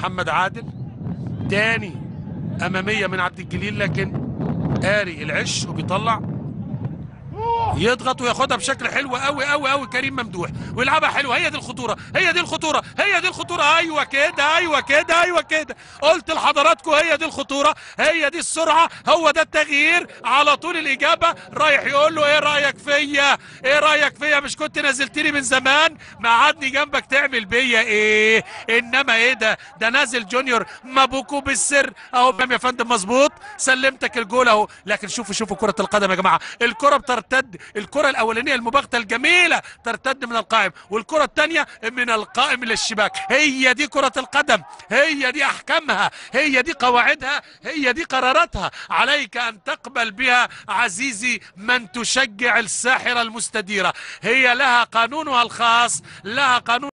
محمد عادل تاني اماميه من عبد الجليل لكن قاري العش وبيطلع يضغط وياخدها بشكل حلو قوي قوي قوي كريم ممدوح ويلعبها حلو هي دي الخطوره هي دي الخطوره هي دي الخطوره ايوه كده ايوه كده ايوه كده قلت لحضراتكم هي دي الخطوره هي دي السرعه هو ده التغيير على طول الاجابه رايح يقول له ايه رايك فيا ايه رايك فيا مش كنت نزلتني من زمان مقعدني جنبك تعمل بيا ايه انما ايه ده ده نازل جونيور مبوكو بالسر اهو فاهم يا فندم مظبوط سلمتك الجول اهو لكن شوفوا شوفوا كره القدم يا جماعه الكره بترتد الكره الاولانيه المباغته الجميله ترتد من القائم والكره الثانيه من القائم للشباك هي دي كره القدم هي دي احكامها هي دي قواعدها هي دي قراراتها عليك ان تقبل بها عزيزي من تشجع الساحره المستديره هي لها قانونها الخاص لها قانون